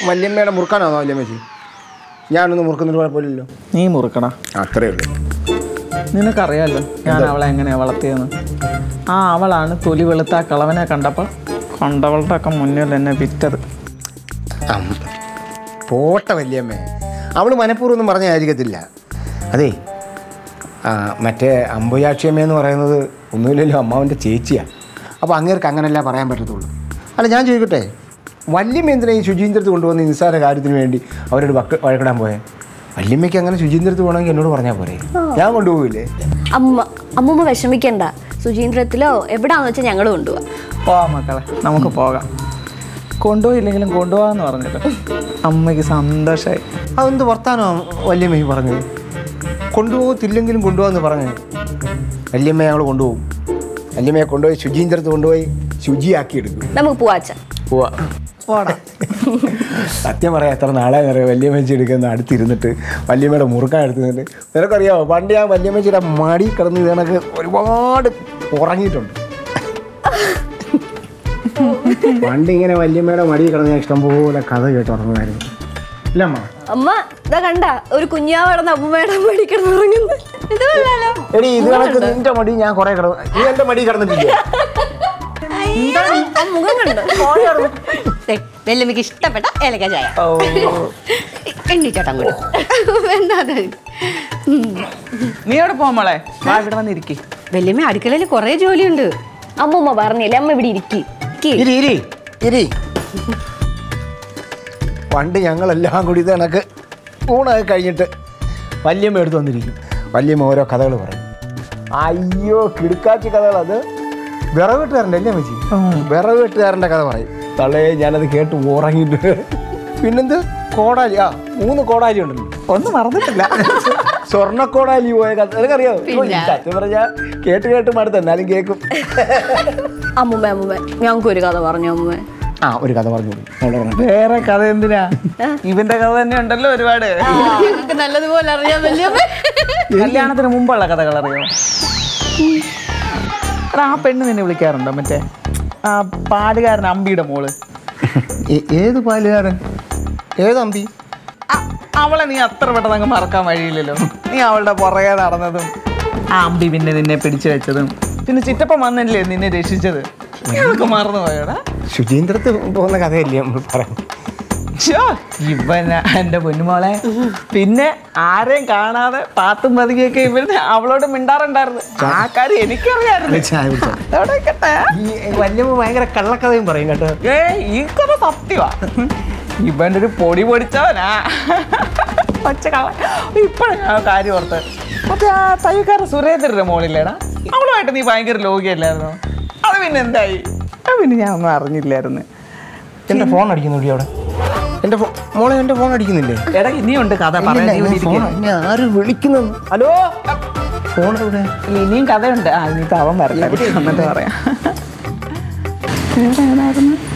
വല്യമ്മയുടെ മുറുക്കാനാണോ വല്യമ്മച്ചി ഞാനൊന്ന് മുറുക്കുന്നൊരു കുഴപ്പമില്ലല്ലോ നീ മുറുക്കടാ അത്രേ ഉള്ളൂ നിനക്കറിയാലോ ഞാൻ അവളെ എങ്ങനെയാ വളർത്തിയെന്ന് ആ അവളാണ് തൊലി വെളുത്ത ആ കളവനെ കണ്ടപ്പോൾ കണ്ടവളുടെ ഒക്കെ മുന്നിൽ എന്നെ വിറ്റത് അം, പോട്ടെ വല്യമ്മേ അവൾ മനഃപൂർവ്വം ഒന്നും പറഞ്ഞായിരിക്കത്തില്ല അതേ ആ, മറ്റേ അമ്പുജാക്ഷിയമ്മ എന്ന് പറയുന്നത് ഒന്നുമില്ലല്ലോ അമ്മാവൻ്റെ ചേച്ചിയാണ് അപ്പോൾ അങ്ങേർക്ക് അങ്ങനെയല്ല പറയാൻ പറ്റത്തുള്ളൂ അല്ല ഞാൻ ചോദിക്കട്ടെ വല്യമ്മ എന്തിനാ ഈ ശുചീന്ദ്രത്ത് കൊണ്ടുവന്ന് ഈ നിസ്സാര കാര്യത്തിന് വേണ്ടി അവരോട് വക്ക് വഴക്കിടാൻ പോയെ വല്യമ്മയ്ക്ക് അങ്ങനെ ശുചീന്ദ്രത്ത് പോകണമെങ്കിൽ എന്നോട് പറഞ്ഞാൽ പോരെ ഞാൻ കൊണ്ടുപോകില്ലേ അമ്മ അമ്മൂമ്മ വിഷമിക്കണ്ട സുചീന്ദ്രത്തിലോ എവിടാന്ന് വെച്ചാൽ ഞങ്ങൾ കൊണ്ടുപോവാം പോവാം മക്കളെ നമുക്ക് പോകാം കൊണ്ടുപോയില്ലെങ്കിലും കൊണ്ടുപോകാന്ന് പറഞ്ഞിട്ട് അമ്മയ്ക്ക് സന്തോഷമായി അതെന്ത് വർത്താനോ വല്യമ്മ ഈ പറഞ്ഞത് കൊണ്ടുപോകത്തില്ലെങ്കിലും കൊണ്ടുപോകാന്ന് പറഞ്ഞു വല്യമ്മ ഞങ്ങൾ കൊണ്ടുപോകും വല്യമ്മയെ കൊണ്ടുപോയി ശുചീന്ദ്രത്ത് കൊണ്ടുപോയി ശുചിയാക്കി എടുക്കും നമുക്ക് പോവാച്ച പോവാ സത്യം പറയാം എത്ര നാളെ അറിയാം വല്യമ്മച്ചി എടുക്കുന്ന അടുത്തിരുന്നിട്ട് വല്യമ്മയുടെ മുറുക്കാൻ എടുത്തിരുന്നിട്ട് നിനക്കറിയാമോ പണ്ട് ഞാൻ വല്യമ്മച്ചിയുടെ മടി കിടന്ന് ഇതിനൊക്കെ ഒരുപാട് ഉറങ്ങിയിട്ടുണ്ട് പണ്ട് ഇങ്ങനെ വല്യമ്മയുടെ മടി കിടന്ന് ഞാൻ ഇഷ്ടംപോലെ കഥ കേട്ട് ഉറങ്ങുമായിരുന്നു ഇല്ല അമ്മ അമ്മ ഇതാ കണ്ട ഒരു കുഞ്ഞാവ് കിടന്ന് അമ്മൂമ്മയുടെ മടി കിടന്ന് ഉറങ്ങുന്നു ഇത് കൊള്ളാലോ എടി ഇത് കണക്ക് നിന്റെ മടി ഞാൻ കുറെ കിടന്നു നീ എന്റെ മടി കിടന്നിട്ടില്ലേ ആ മുഖം കണ്ടോ വെല്ലമ്മക്ക് ഇഷ്ടപ്പെട്ട ഏലക്ക ചായ എണ്ണീച്ചോട്ടാ അങ്ങോട്ട് വേണ്ട അത്. നീ എവിടെ പോവാ മോളെ വാ ഇവിടെ വന്നിരിക്കേ വല്യമ്മ അടുക്കളയിൽ കുറേ ജോലിയുണ്ട് അമ്മൂമ്മ പറഞ്ഞില്ലേ അമ്മ ഇവിടെ ഇരിക്കി ഇരി ഇരി ഇരി പണ്ട് ഞങ്ങളെല്ലാം കൂടി ഇത് കണക്ക് ഊണൊക്കെ കഴിഞ്ഞിട്ട് വല്യമ്മ എടുത്ത് വന്നിരിക്കും വല്യമ്മ ഓരോ കഥകൾ പറയും അയ്യോ കിടുക്കാച്ചി കഥകൾ അത് വിറവെട്ടുകാരൻ്റെ അല്ലേ മച്ചി വിറവെട്ടുകാരൻ്റെ കഥ പറയും തള്ളേ ഞാനത് കേട്ട് ഉറങ്ങിയിട്ട് പിന്നെന്ത് കോടാലി ആ മൂന്ന് കോടാലി ഉണ്ടല്ലോ ഒന്നും മറന്നിട്ടില്ല സ്വർണ്ണക്കോടാലി പോയ കഥ നിനക്കറിയാമോ സത്യം പറഞ്ഞാ കേട്ട് കേട്ട് മടുത്ത് എന്നാലും കേൾക്കും അമ്മൂമ്മ അമ്മൂമ്മ ഞങ്ങൾക്ക് ഒരു കഥ പറഞ്ഞു അമ്മൂമ്മ ആ ഒരു കഥ പറഞ്ഞു അവള് പറഞ്ഞു വേറെ കഥ എന്തിനാ ഇവന്റെ കഥ തന്നെ ഉണ്ടല്ലോ ഒരുപാട് ഞങ്ങൾക്ക് നല്ലതുപോലെ അറിയാം വല്യമ്മ കല്യാണത്തിന് മുമ്പുള്ള കഥകൾ അറിയോ എടാ, ആ പെണ്ണ് നിന്നെ വിളിക്കാറുണ്ടോ മറ്റേ ആ പാടുകാരൻ അമ്പിയുടെ മോള് ഏ- ഏത് പാലുകാരൻ ഏത് അമ്പി അ- അവളെ നീ അത്ര പെട്ടെന്ന് അങ്ങ് മറക്കാൻ വഴിയില്ലല്ലോ നീ അവളുടെ പുറകെ നടന്നതും ആ അമ്പി പിന്നെ നിന്നെ പിടിച്ചു വെച്ചതും പിന്നെ ചിറ്റപ്പം വന്നല്ലേ നിന്നെ രക്ഷിച്ചത് ഞങ്ങൾക്ക് മറന്നു പോയോടാ ശുചീന്ദ്രത്ത് പോകുന്ന കഥയല്ലേ നമ്മൾ പറയാം ശ്ശോ, ഇവന എന്റെ പൊന്നുമോളെ പിന്നെ ആരെയും കാണാതെ പാത്തും പതുകിയൊക്കെ ഇവന് അവളോട് മിണ്ടാറുണ്ടായിരുന്നു ആ കാര്യം എനിക്കറിയായിരുന്നു ചായ കുടിച്ചോ. അതവിടെ നിൽക്കട്ടെ. ഈ വല്യമ്മ ഭയങ്കര കള്ളക്കഥയും പറയും കേട്ടോ ഏ ഈ കഥ സത്യമാ ഇവന്റെ ഒരു പൊടി പൊടിച്ചവനാ പച്ച കള ഇപ്പഴാ ഞാൻ കാര്യം ഓർത്ത് മറ്റേ ആ തയ്യക്കാരൻ സുരേന്ദ്രന്റെ മോളില്ലേടാ അവളുമായിട്ട് നീ ഭയങ്കര ലോകിയല്ലായിരുന്നു അത് പിന്നെ എന്തായി അത് പിന്നെ ഞാൻ ഒന്നും അറിഞ്ഞില്ലായിരുന്നു എന്റെ ഫോൺ അടിക്കുന്നുണ്ട് അവിടെ എന്റെ ഫോ- മോളെ എന്റെ ഫോൺ അടിക്കുന്നില്ലേ എടാ ഇനിയുണ്ട് കഥ പറയാൻ നീ ഇവിടെ ഇരിക്ക്. എന്നെ ആര് വിളിക്കുന്നു ഹലോ ഫോൺ എവിടെ ഇല്ല, ഇനിയും കഥയുണ്ട് ആ ഇനിയിപ്പോ അവൻ വരട്ടെ എന്നിട്ട് പറയാം വേറെ ഏതായിരുന്നു